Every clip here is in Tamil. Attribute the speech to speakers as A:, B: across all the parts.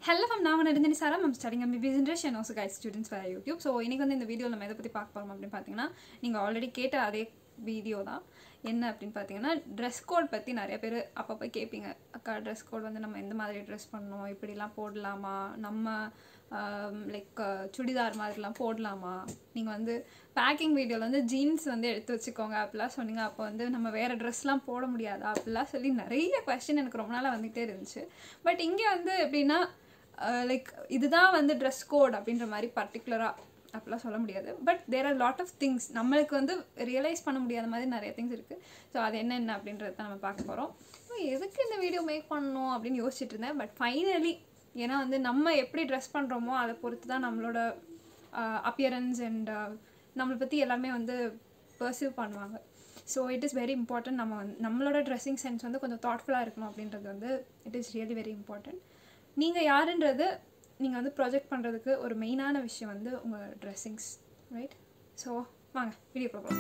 A: ஹலோ மேம் நான் நடிஞ்சனி Sara ma'am studying MBBS generation also guide students for YouTube so இன்றைக்கி வந்து இந்த வீடியோ நம்ம எதை பற்றி பார்க்க போகிறோம் அப்படின்னு பார்த்தீங்கன்னா நீங்கள் ஆல்ரெடி கேட்ட அதே வீடியோ தான் என்ன அப்படின்னு பார்த்தீங்கன்னா ட்ரெஸ் கோட் பற்றி நிறைய பேர் அப்பப்போ கேட்பீங்க அக்கா ட்ரெஸ் கோட் வந்து நம்ம எந்த மாதிரி ட்ரெஸ் பண்ணணும் இப்படிலாம் போடலாமா நம்ம லைக் சுடிதார் மாதிரிலாம் போடலாமா நீங்கள் வந்து பேக்கிங் வீடியோவில் வந்து ஜீன்ஸ் வந்து எடுத்து வச்சுக்கோங்க அப்படிலாம் சொன்னீங்க அப்போ வந்து நம்ம வேறு ட்ரெஸ்லாம் போட முடியாதா அப்படிலாம் சொல்லி நிறைய கொஸ்டின் எனக்கு ரொம்ப நாளாக வந்துகிட்டே இருந்துச்சு பட் இங்கே வந்து எப்படின்னா லைக் இதுதான் வந்து ட்ரெஸ் கோட் அப்படின்ற மாதிரி பர்டிகுலராக அப்படிலாம் சொல்ல முடியாது but there are lot of things நம்மளுக்கு வந்து ரியலைஸ் பண்ண முடியாத மாதிரி நிறைய திங்ஸ் இருக்குது ஸோ அது என்னென்ன அப்படின்றத தான் நம்ம பார்க்க போகிறோம் எதுக்கு இந்த வீடியோ மேக் பண்ணணும் அப்படின்னு யோசிச்சுட்டு இருந்தேன் பட் ஃபைனலி ஏன்னா வந்து நம்ம எப்படி ட்ரெஸ் பண்ணுறோமோ அதை பொறுத்து தான் நம்மளோட அப்பியரன்ஸ் அண்ட் நம்மளை பற்றி எல்லாமே வந்து பர்சீவ் பண்ணுவாங்க so it is very important நம்ம வந்து நம்மளோட ட்ரெஸ்ஸிங் சென்ஸ் வந்து கொஞ்சம் தாட்ஃபுல்லாக இருக்கணும் அப்படின்றது வந்து it is really very important நீங்கள் யாருன்றது நீங்கள் வந்து ப்ரொஜெக்ட் பண்ணுறதுக்கு ஒரு மெயினான விஷயம் வந்து உங்கள் ட்ரெஸ்ஸிங்ஸ் ரைட் ஸோ வாங்க வீடியோ போகலாம்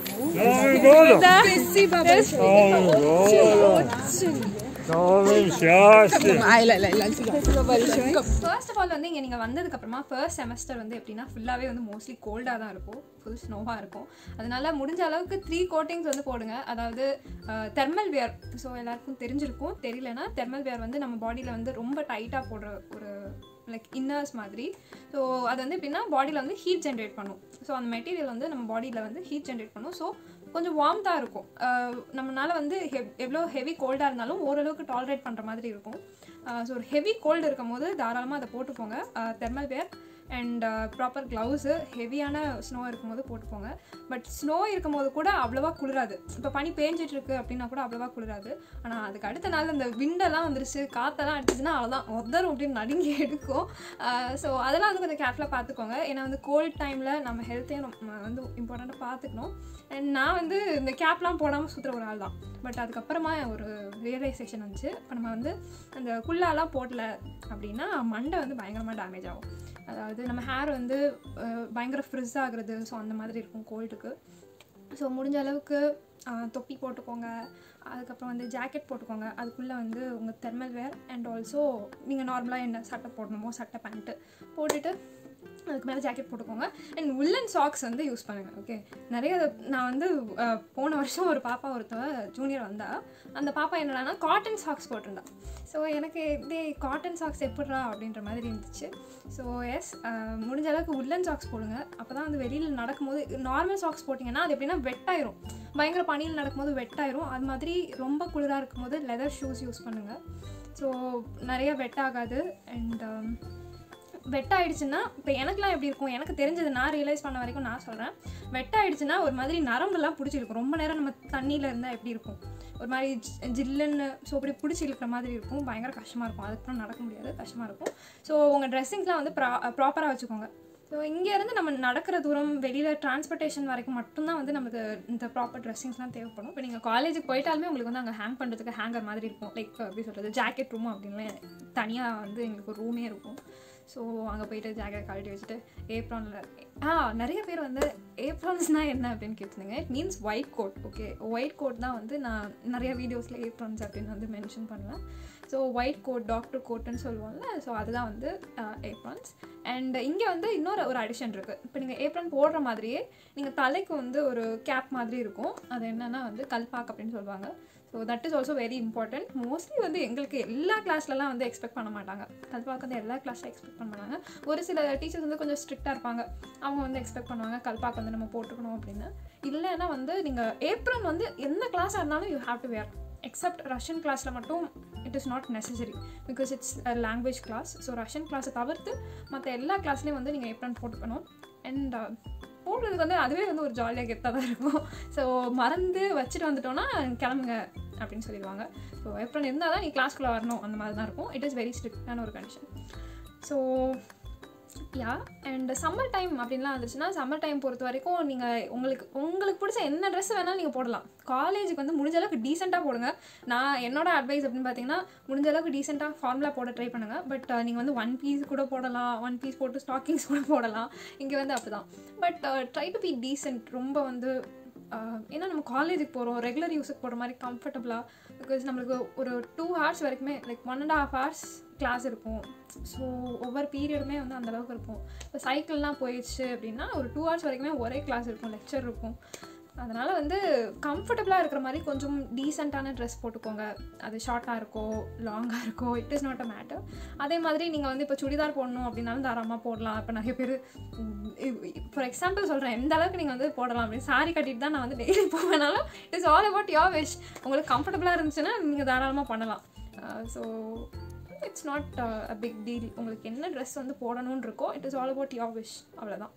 B: Dawid Shasti.
A: First of all வந்து இங்கே நீங்கள் வந்ததுக்கப்புறமா ஃபர்ஸ்ட் செமஸ்டர் வந்து எப்படின்னா ஃபுல்லாகவே வந்து மோஸ்ட்லி கோல்டாக தான் இருக்கும் ஃபுல் ஸ்னோவாக இருக்கும் அதனால முடிஞ்ச அளவுக்கு த்ரீ கோட்டிங்ஸ் வந்து போடுங்க அதாவது தெர்மல் வியர் ஸோ எல்லாருக்கும் தெரிஞ்சிருக்கும் தெரியலனா தெர்மல் வியர் வந்து நம்ம பாடியில் வந்து ரொம்ப டைட்டாக போடுற ஒரு லைக் இன்னர்ஸ் மாதிரி ஸோ அது வந்து எப்படின்னா பாடியில் வந்து ஹீட் ஜென்ரேட் பண்ணும் ஸோ அந்த மெட்டீரியல் வந்து நம்ம பாடியில் வந்து ஹீட் ஜென்ரேட் பண்ணும் ஸோ கொஞ்சம் வார்ம்தாக இருக்கும் நம்மளால் வந்து ஹெவ் எவ்வளோ ஹெவி கோல்டாக இருந்தாலும் ஓரளவுக்கு டாலரேட் பண்ணுற மாதிரி இருக்கும் ஸோ ஒரு ஹெவி கோல்டு இருக்கும் போது தாராளமாக அதை போட்டு போங்க thermal wear and proper gloves ஹெவியான ஸ்னோ இருக்கும்போது போட்டுப்போங்க பட் ஸ்னோ இருக்கும்போது கூட அவ்வளோவா குளிராது இப்போ பனி பேஞ்சிட்டு இருக்கு அப்படின்னா கூட அவ்வளோவா குளிராது ஆனால் அதுக்கு அடுத்த நாள் இந்த விண்டெல்லாம் வந்துருச்சு காற்றெல்லாம் அடிச்சுன்னா அவ்வளோதான் உதரும் அப்படின்னு நடுங்கி எடுக்கும் ஸோ அதெல்லாம் வந்து கொஞ்சம் கேர்ஃபுல்லாக பார்த்துக்கோங்க ஏன்னா வந்து கோல்ட் டைமில் நம்ம ஹெல்த்தையும் நம்ம வந்து இம்பார்ட்டண்ட்டாக பார்த்துக்கணும் அண்ட் நான் வந்து இந்த கேப்லாம் போடாமல் சுற்றுற ஒரு ஆள் தான் பட் அதுக்கப்புறமா ஒரு ரியலைசேஷன் வந்துச்சு இப்போ நம்ம வந்து அந்த குள்ளாலாம் போடல அப்படின்னா மண்டை வந்து பயங்கரமாக டேமேஜ் ஆகும் அதாவது நம்ம ஹேர் வந்து பயங்கர ஃப்ரிஸ் ஆகுறது ஸோ அந்த மாதிரி இருக்கும் கோல்டுக்கு ஸோ முடிஞ்ச அளவுக்கு தொப்பி போட்டுக்கோங்க அதுக்கப்புறம் வந்து ஜாக்கெட் போட்டுக்கோங்க அதுக்குள்ளே வந்து உங்கள் தெர்மல் வேர் அண்ட் ஆல்சோ நீங்கள் நார்மலாக என்ன சட்டை போடணுமோ சட்டை பேண்ட்டு போட்டுட்டு அதுக்கு மேலே ஜாக்கெட் போட்டுக்கோங்க அண்ட் உள்ளன் சாக்ஸ் வந்து யூஸ் பண்ணுங்கள் ஓகே நிறைய நான் வந்து போன வருஷம் ஒரு பாப்பா ஒருத்தவ ஜூனியர் வந்தா அந்த பாப்பா என்னடானா காட்டன் சாக்ஸ் போட்டிருந்தா ஸோ எனக்கு இதே காட்டன் சாக்ஸ் எப்பட்றா அப்படின்ற மாதிரி இருந்துச்சு ஸோ எஸ் முடிஞ்ச அளவுக்கு உள்ளன் சாக்ஸ் போடுங்க அப்போ தான் வந்து வெளியில் நடக்கும்போது நார்மல் சாக்ஸ் போட்டிங்கன்னா அது எப்படின்னா வெட்டாயிரும் பயங்கர பனியில் நடக்கும்போது வெட்டாயிரும் அது மாதிரி ரொம்ப குளிராக இருக்கும்போது லெதர் ஷூஸ் யூஸ் பண்ணுங்கள் ஸோ நிறைய வெட் ஆகாது அண்ட் வெட்டாயிடுச்சுன்னா இப்போ எனக்குலாம் எப்படி இருக்கும் எனக்கு தெரிஞ்சது நான் ரியலைஸ் பண்ண வரைக்கும் நான் சொல்கிறேன் வெட்டாயிடுச்சுன்னா ஒரு மாதிரி நரம்புலாம் பிடிச்சிருக்கும் ரொம்ப நேரம் நம்ம தண்ணியில் இருந்தால் எப்படி இருக்கும் ஒரு மாதிரி ஜில்லுன்னு ஸோ அப்படி பிடிச்சி இழுக்கிற மாதிரி இருக்கும் பயங்கர கஷ்டமாக இருக்கும் அதுக்கப்புறம் நடக்க முடியாது கஷ்டமாக இருக்கும் ஸோ உங்கள் ட்ரெஸ்ஸிங்ஸ்லாம் வந்து ப்ரா ப்ராப்பராக வச்சுக்கோங்க ஸோ இங்கேருந்து நம்ம நடக்கிற தூரம் வெளியில் டிரான்ஸ்போர்ட்டேஷன் வரைக்கும் மட்டும்தான் வந்து நமக்கு இந்த ப்ராப்பர் ட்ரெஸ்ஸிங்ஸ்லாம் தேவைப்படும் இப்போ நீங்கள் காலேஜுக்கு போயிட்டாலுமே உங்களுக்கு வந்து அங்கே ஹேங் பண்ணுறதுக்கு ஹேங்கர் மாதிரி இருக்கும் லைக் எப்படி சொல்கிறது ஜாக்கெட் ரூம் அப்படின்லாம் தனியாக வந்து எங்களுக்கு ஒரு ரூமே இருக்கும் ஸோ அங்கே போயிட்டு ஜாக்கெட் கழட்டி வச்சுட்டு ஏப்ரானில் ஆ நிறைய பேர் வந்து ஏப்ரான்ஸ்னால் என்ன அப்படின்னு கேட்டிருந்தீங்க it means white coat okay white coat தான் வந்து நான் நிறைய வீடியோஸில் ஏப்ரான்ஸ் அப்படின்னு வந்து மென்ஷன் பண்ணுவேன் ஸோ ஒயிட் கோட் டாக்டர் கோட்டுன்னு சொல்லுவோம்ல ஸோ அதுதான் வந்து ஏப்ரான்ஸ் அண்ட் இங்கே வந்து இன்னொரு ஒரு அடிஷன் இருக்குது இப்போ நீங்கள் ஏப்ரான் போடுற மாதிரியே நீங்கள் தலைக்கு வந்து ஒரு கேப் மாதிரி இருக்கும் அது என்னென்னா வந்து கல்பாக் அப்படின்னு சொல்லுவாங்க so that is also very important mostly வந்து எங்களுக்கு எல்லா கிளாஸ்லலாம் வந்து எக்ஸ்பெக்ட் பண்ண மாட்டாங்க கல்பாக் வந்து எல்லா கிளாஸில் எக்ஸ்பெக்ட் பண்ண மாட்டாங்க ஒரு சில டீச்சர்ஸ் வந்து கொஞ்சம் ஸ்ட்ரிக்டாக இருப்பாங்க அவங்க வந்து எக்ஸ்பெக்ட் பண்ணுவாங்க கல்பாக் வந்து நம்ம போட்டுக்கணும் அப்படின்னு இல்லைன்னா வந்து நீங்கள் ஏப்ரல் வந்து எந்த கிளாஸாக இருந்தாலும் you have to wear except Russian கிளாஸில் மட்டும் it is not necessary because it's language class so Russian கிளாஸை தவிர்த்து மற்ற எல்லா கிளாஸ்லேயும் வந்து நீங்கள் ஏப்ரன் போட்டுக்கணும் அண்ட் போடுறதுக்கு வந்து அதுவே வந்து ஒரு ஜாலியாக கெத்தாக தான் இருக்கும் ஸோ மறந்து வச்சுட்டு வந்துட்டோன்னா கிளம்புங்க அப்படின்னு சொல்லிடுவாங்க ஸோ ஏப்ரன் இருந்தால் தான் நீ கிளாஸ்க்குள்ளே வரணும் அந்த மாதிரி தான் இருக்கும் இட் இஸ் வெரி ஸ்ட்ரிக்டான ஒரு condition so yeah and summer time அப்படின்லாம் வந்துச்சுன்னா சம்மர் டைம் பொறுத்த வரைக்கும் நீங்கள் உங்களுக்கு உங்களுக்கு பிடிச்ச என்ன ட்ரெஸ் வேணாலும் நீங்கள் போடலாம் காலேஜுக்கு வந்து முடிஞ்ச அளவுக்கு டீசெண்டாக போடுங்க நான் என்னோட அட்வைஸ் அப்படின்னு பார்த்தீங்கன்னா முடிஞ்ச அளவுக்கு டீசெண்டாக ஃபார்முலா போட ட்ரை பண்ணுங்கள் பட் நீங்கள் வந்து ஒன் பீஸ் கூட போடலாம் ஒன் பீஸ் போட்டு ஸ்டாக்கிங்ஸ் கூட போடலாம் இங்கே வந்து அப்படி தான் but try to be decent ரொம்ப வந்து ஏன்னா நம்ம காலேஜுக்கு போகிறோம் ரெகுலர் யூஸுக்கு போகிற மாதிரி கம்ஃபர்டபுளாக பிகாஸ் நம்மளுக்கு ஒரு டூ ஹவர்ஸ் வரைக்குமே like one and half hours class இருக்கும் ஸோ ஒவ்வொரு பீரியடுமே வந்து அந்த அளவுக்கு இருக்கும் இப்போ சைக்கிள்லாம் போயிடுச்சு அப்படின்னா ஒரு டூ ஹவர்ஸ் வரைக்குமே ஒரே கிளாஸ் இருக்கும் லெக்சர் இருக்கும் அதனால் வந்து கம்ஃபர்டபுளாக இருக்கிற மாதிரி கொஞ்சம் டீசெண்டான ட்ரெஸ் போட்டுக்கோங்க அது ஷார்ட்டாக இருக்கோ லாங்காக இருக்கோ it is not a matter அதே மாதிரி நீங்கள் வந்து இப்போ சுடிதார் போடணும் அப்படின்னாலும் தாராளமாக போடலாம் இப்போ நிறைய பேர் ஃபார் எக்ஸாம்பிள் சொல்கிறேன் எந்த அளவுக்கு நீங்கள் வந்து போடலாம் அப்படின்னு சாரி கட்டிட்டு தான் நான் வந்து டெய்லி போவேனாலும் it's all about your wish உங்களுக்கு கம்ஃபர்டபுளாக இருந்துச்சுன்னா நீங்கள் தாராளமாக பண்ணலாம் so it's not a big deal உங்களுக்கு என்ன ட்ரெஸ் வந்து போடணும்னு இருக்கோ it is all about your wish அவ்வளோதான்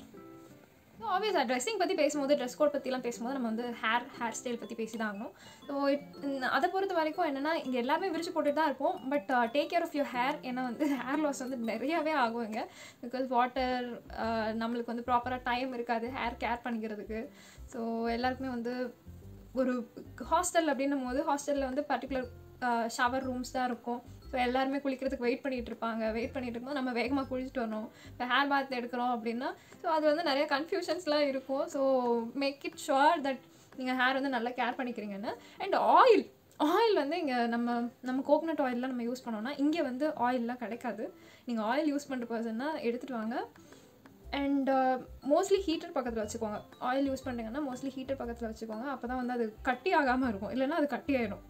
A: ஸோ ஆப்வியஸாக ட்ரெஸ்ஸிங் பற்றி பேசும்போது ட்ரெஸ் கோட் பற்றிலாம் பேசும்போது நம்ம வந்து ஹேர் ஹேர் ஸ்டைல் பற்றி பேசி தான் ஆகணும் ஸோ அதை பொறுத்த வரைக்கும் என்னென்னா இங்கே எல்லாருமே விரிச்சு போட்டுட்டு தான் இருப்போம் but take care of your hair ஏன்னா வந்து ஹேர் லாஸ் வந்து நிறையாவே ஆகும் இங்கே பிகாஸ் வாட்டர் நம்மளுக்கு வந்து ப்ராப்பராக டைம் இருக்காது ஹேர் கேர் பண்ணிக்கிறதுக்கு ஸோ எல்லாருக்குமே வந்து ஒரு ஹாஸ்டல் அப்படின்னும் போது ஹாஸ்டலில் வந்து பர்டிகுலர் ஷவர் ரூம்ஸ் தான் இருக்கும் ஸோ எல்லாருமே குளிக்கிறதுக்கு வெயிட் பண்ணிட்டு இருப்பாங்க வெயிட் பண்ணிட்டு இருக்கும்போது நம்ம வேகமாக குளிச்சுட்டு வரணும் இப்போ ஹேர் பாத் எடுக்கிறோம் அப்படின்னா ஸோ அது வந்து நிறைய கன்ஃபியூஷன்ஸ்லாம் இருக்கும் so make it sure that நீங்கள் ஹேர் வந்து நல்லா கேர் பண்ணிக்கிறீங்கன்னு அண்ட் ஆயில் ஆயில் வந்து இங்கே நம்ம நம்ம கோகனட் ஆயிலெலாம் நம்ம யூஸ் பண்ணோம்னா இங்கே வந்து ஆயிலெலாம் கிடைக்காது நீங்கள் ஆயில் யூஸ் பண்ணுற பர்சன்னா எடுத்துகிட்டு வாங்க அண்ட் மோஸ்ட்லி ஹீட்டர் பக்கத்தில் வச்சுக்கோங்க ஆயில் யூஸ் பண்ணுறீங்கன்னா மோஸ்ட்லி ஹீட்டர் பக்கத்தில் வச்சுக்கோங்க அப்போ தான் வந்து அது கட்டி ஆகாமல் இருக்கும் இல்லைன்னா அது கட்டி ஆயிடும்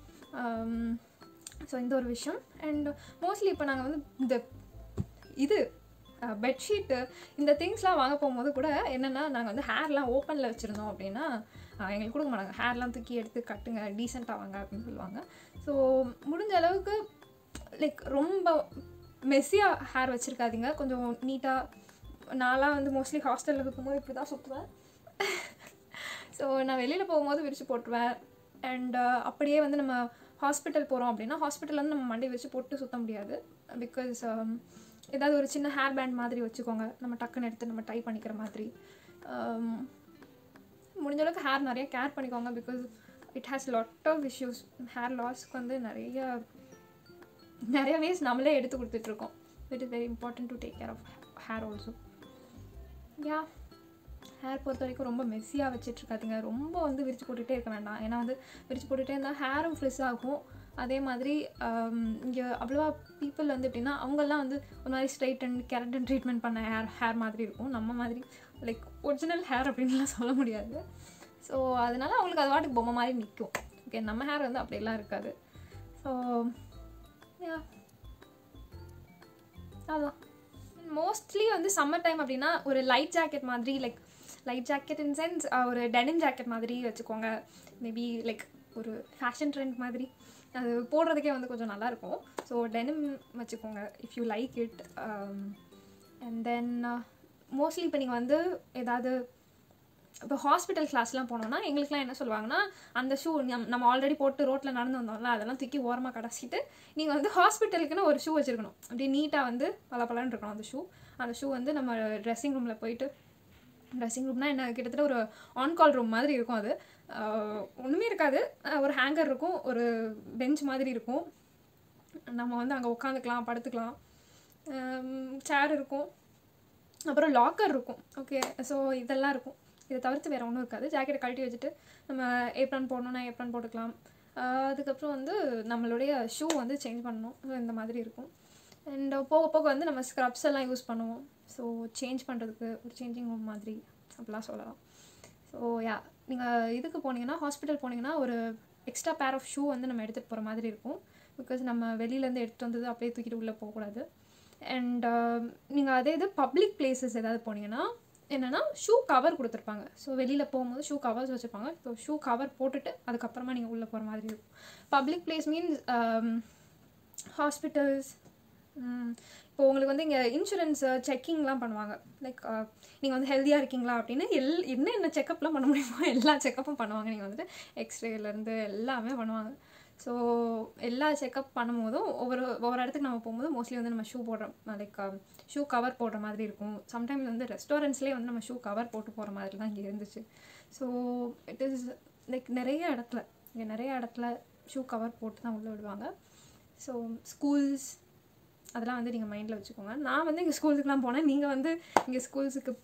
A: ஸோ இந்த ஒரு விஷயம் அண்ட் மோஸ்ட்லி இப்போ நாங்கள் வந்து இந்த இது பெட்ஷீட்டு இந்த திங்ஸ்லாம் வாங்க போகும்போது கூட என்னென்னா நாங்கள் வந்து ஹேர்லாம் ஓப்பனில் வச்சுருந்தோம் அப்படின்னா எங்களுக்கு கொடுக்க மாட்டாங்க ஹேர்லாம் தூக்கி எடுத்து கட்டுங்க டீசெண்டாக வாங்க அப்படின்னு சொல்லுவாங்க ஸோ முடிஞ்ச அளவுக்கு லைக் ரொம்ப மெஸ்ஸியாக ஹேர் வச்சுருக்காதீங்க கொஞ்சம் நீட்டாக நான்லாம் வந்து மோஸ்ட்லி ஹாஸ்டலில் இருக்கும்போது இப்படி தான் சுற்றுவேன் ஸோ நான் வெளியில் போகும்போது விரித்து போட்டுருவேன் அண்ட் அப்படியே வந்து நம்ம ஹாஸ்பிட்டல் போகிறோம் அப்படின்னா ஹாஸ்பிட்டலில் வந்து நம்ம மண்டை வச்சு போட்டு சுற்ற முடியாது பிகாஸ் ஏதாவது ஒரு சின்ன ஹேர் பேண்ட் மாதிரி வச்சுக்கோங்க நம்ம டக்குன்னு எடுத்து நம்ம டை பண்ணிக்கிற மாதிரி முடிஞ்ச அளவுக்கு ஹேர் நிறைய கேர் பண்ணிக்கோங்க because it has lot of issues hair லாஸ்க்கு வந்து நிறைய நிறைய வேஸ் நம்மளே எடுத்து கொடுத்துட்ருக்கோம் it is very important to take care of hair also yeah hair பொறுத்த வரைக்கும் ரொம்ப மெஸ்ஸியாக வச்சிட்ருக்காதீங்க ரொம்ப வந்து விரிச்சு போட்டுகிட்டே இருக்க வேண்டாம் ஏன்னா வந்து விரிச்சு போட்டுகிட்டே இருந்தால் ஹேரும் ஃப்ரெஷ் ஆகும் அதே மாதிரி இங்கே அவ்வளோவா பீப்புள் வந்து எப்படின்னா அவங்கெல்லாம் வந்து ஒரு மாதிரி ஸ்ட்ரைட் அண்ட் கெரட்டன் ட்ரீட்மெண்ட் பண்ண ஹேர் ஹேர் மாதிரி இருக்கும் நம்ம மாதிரி லைக் ஒரிஜினல் ஹேர் அப்படின்லாம் சொல்ல முடியாது ஸோ அதனால அவங்களுக்கு அது வாட்டுக்கு பொம்மை மாதிரி நிற்கும் ஓகே நம்ம ஹேர் வந்து அப்படியெல்லாம் இருக்காது ஸோ யா அதான் மோஸ்ட்லி வந்து சம்மர் டைம் அப்படின்னா ஒரு லைட் ஜாக்கெட் மாதிரி like light jacket in sense ஒரு டெனிம் ஜாக்கெட் மாதிரி வச்சுக்கோங்க மேபி லைக் ஒரு ஃபேஷன் ட்ரெண்ட் மாதிரி அது போடுறதுக்கே வந்து கொஞ்சம் நல்லாயிருக்கும் ஸோ டெனிம் வச்சுக்கோங்க if you like it and then mostly இப்போ நீங்கள் வந்து ஏதாவது இப்போ ஹாஸ்பிட்டல் கிளாஸ்லாம் போனோம்னா எங்களுக்குலாம் என்ன சொல்லுவாங்கன்னா அந்த ஷூ நம்ம ஆல்ரெடி போட்டு ரோட்டில் நடந்து வந்தோம்ல அதெல்லாம் தூக்கி ஓரமாக கடைச்சிட்டு நீங்கள் வந்து ஹாஸ்பிட்டலுக்குன்னு ஒரு ஷூ வச்சுருக்கணும் அப்படியே நீட்டாக வந்து பல பலன்னு இருக்கணும் அந்த ஷூ அந்த ஷூ வந்து நம்ம ட்ரெஸ்ஸிங் ரூமில் போயிட்டு ட்ரெஸ்ஸிங் ரூம்னா என்ன கிட்டத்தட்ட ஒரு ஆன் கால் ரூம் மாதிரி இருக்கும் அது ஒன்றுமே இருக்காது ஒரு ஹேங்கர் இருக்கும் ஒரு பெஞ்ச் மாதிரி இருக்கும் நம்ம வந்து அங்கே உட்காந்துக்கலாம் படுத்துக்கலாம் சேர் இருக்கும் அப்புறம் லாக்கர் இருக்கும் ஓகே ஸோ இதெல்லாம் இருக்கும் இதை தவிர்த்து வேறு ஒன்றும் இருக்காது ஜாக்கெட்டை கழட்டி வச்சுட்டு நம்ம ஏப்ரான் போடணுன்னா ஏப்ரான் போட்டுக்கலாம் அதுக்கப்புறம் வந்து நம்மளுடைய ஷூ வந்து சேஞ்ச் பண்ணணும் ஸோ இந்த மாதிரி இருக்கும் அண்ட் போக போக வந்து நம்ம ஸ்க்ரப்ஸ் எல்லாம் யூஸ் பண்ணுவோம் ஸோ சேஞ்ச் பண்ணுறதுக்கு ஒரு சேஞ்சிங் ரூம் மாதிரி அப்படிலாம் சொல்லலாம் ஸோ யா நீங்கள் இதுக்கு போனீங்கன்னா ஹாஸ்பிட்டல் போனீங்கன்னா ஒரு எக்ஸ்ட்ரா பேர் ஆஃப் ஷூ வந்து நம்ம எடுத்துகிட்டு போகிற மாதிரி இருக்கும் பிகாஸ் நம்ம வெளியிலேருந்து எடுத்துகிட்டு வந்தது அப்படியே தூக்கிட்டு உள்ளே போகக்கூடாது அண்ட் நீங்கள் அதே இது பப்ளிக் பிளேசஸ் ஏதாவது போனீங்கன்னா என்னென்னா ஷூ கவர் கொடுத்துருப்பாங்க ஸோ வெளியில் போகும்போது ஷூ கவர்ஸ் வச்சுருப்பாங்க ஸோ ஷூ கவர் போட்டுட்டு அதுக்கப்புறமா நீங்கள் உள்ளே போகிற மாதிரி இருக்கும் பப்ளிக் பிளேஸ் மீன்ஸ் ஹாஸ்பிட்டல்ஸ் இப்போ உங்களுக்கு வந்து இங்கே இன்சூரன்ஸ் செக்கிங்லாம் பண்ணுவாங்க லைக் நீங்கள் வந்து ஹெல்த்தியாக இருக்கீங்களா அப்படின்னு எல் என்ன என்ன செக்கப்லாம் பண்ண முடியுமோ எல்லா செக்கப்பும் பண்ணுவாங்க நீங்கள் வந்துட்டு எக்ஸ்ரேலேருந்து எல்லாமே பண்ணுவாங்க ஸோ எல்லா செக்கப் பண்ணும்போதும் ஒவ்வொரு ஒவ்வொரு இடத்துக்கு நம்ம போகும்போது மோஸ்ட்லி வந்து நம்ம ஷூ போடுறோம் லைக் ஷூ கவர் போடுற மாதிரி இருக்கும் சம்டைம்ஸ் வந்து ரெஸ்டாரண்ட்ஸ்லேயே வந்து நம்ம ஷூ கவர் போட்டு போகிற மாதிரி தான் இங்கே இருந்துச்சு ஸோ இட் இஸ் லைக் நிறைய இடத்துல இங்கே நிறைய இடத்துல ஷூ கவர் போட்டு தான் உள்ளே விடுவாங்க ஸோ ஸ்கூல்ஸ் அதெல்லாம் வந்து நீங்கள் மைண்டில் வச்சுக்கோங்க நான் வந்து இங்கே ஸ்கூலுக்குலாம் போனேன் நீங்கள் வந்து இங்கே ஸ்கூல்ஸுக்கு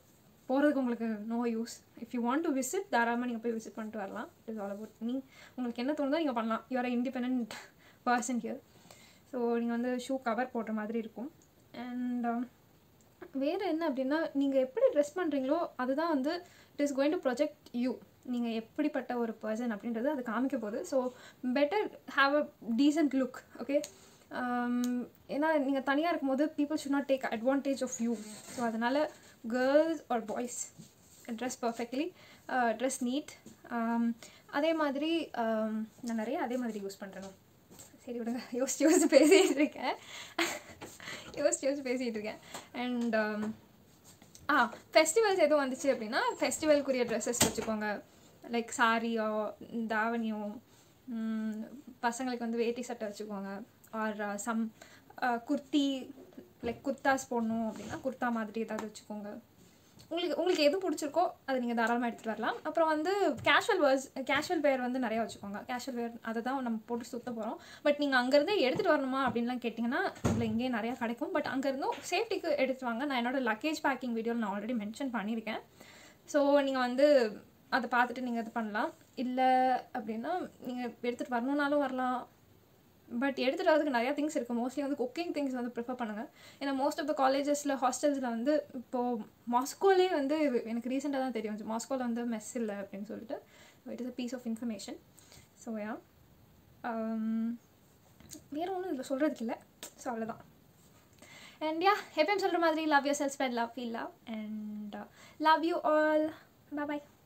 A: போகிறதுக்கு உங்களுக்கு no use if you want to visit தாராளமாக நீங்கள் போய் விசிட் பண்ணிட்டு வரலாம் it is all about me உங்களுக்கு என்ன தோணுதோ நீங்கள் பண்ணலாம் you are independent person here so நீங்கள் வந்து ஷூ கவர் போடுற மாதிரி இருக்கும் அண்ட் வேறு என்ன அப்படின்னா நீங்கள் எப்படி ட்ரெஸ் பண்ணுறீங்களோ அதுதான் வந்து it is going to project you நீங்கள் எப்படிப்பட்ட ஒரு பர்சன் அப்படின்றது அது காமிக்க போகுது so better have a decent look okay ஏன்னா நீங்கள் தனியாக இருக்கும்போது people should not take advantage of you so அதனால் girls or boys dress perfectly dress need அதே மாதிரி um, நான் நிறைய அதே மாதிரி யூஸ் பண்ணுறேன் சரி விடுங்க யோசிச்சு யோசிச்சு பேசிகிட்டு இருக்கேன் யோசிச்சு யோசிச்சு பேசிகிட்டு இருக்கேன் அண்ட் ஆ ஃபெஸ்டிவல்ஸ் எதுவும் வந்துச்சு அப்படின்னா ஃபெஸ்டிவல்க்குரிய ட்ரெஸ்ஸஸ் வச்சுக்கோங்க லைக் சாரியோ தாவணியோ ம், பசங்களுக்கு வந்து வேட்டி சட்டை வச்சுக்கோங்க or some kurti like kurtas போடணும் அப்படின்னா குர்தா மாதிரி ஏதாவது வச்சுக்கோங்க உங்களுக்கு உங்களுக்கு எது பிடிச்சிருக்கோ அதை நீங்கள் தாராளமாக எடுத்துகிட்டு வரலாம் அப்புறம் வந்து கேஷுவல் வேர்ஸ் கேஷுவல் வேர் வந்து நிறையா வச்சுக்கோங்க கேஷுவல் வேர் அதை தான் நம்ம போட்டு சுற்ற போகிறோம் பட் நீங்கள் அங்கேருந்தே எடுத்துகிட்டு வரணுமா அப்படின்லாம் கேட்டிங்கன்னா இதில் இங்கேயே நிறையா கிடைக்கும் பட் அங்கேருந்தும் சேஃப்டிக்கு எடுத்துட்டு வாங்க நான் என்னோட லக்கேஜ் பேக்கிங் வீடியோவில் நான் ஆல்ரெடி மென்ஷன் பண்ணியிருக்கேன் ஸோ நீங்கள் வந்து அதை பார்த்துட்டு நீங்கள் இது பண்ணலாம் இல்லை அப்படின்னா நீங்கள் எடுத்துகிட்டு வரணுன்னாலும் வரலாம் பட் எடுத்துகிட்டு வரதுக்கு நிறையா திங்ஸ் இருக்குது மோஸ்ட்லி வந்து குக்கிங் திங்ஸ் வந்து ப்ரிஃபர் பண்ணுங்கள் ஏன்னா மோஸ்ட் ஆஃப் த காலேஜஸில் ஹாஸ்டல்ஸில் வந்து இப்போது மாஸ்கோலே வந்து எனக்கு ரீசெண்டாக தான் தெரியும் மாஸ்கோவில் வந்து மெஸ் இல்லை அப்படின்னு சொல்லிட்டு it is a piece of information so yeah வேறு ஒன்றும் இதில் சொல்கிறதுக்கு இல்லை ஸோ அவ்வளோதான் அண்ட் யா எப்பயும் சொல்கிற மாதிரி love yourself spread love feel love and love you all bye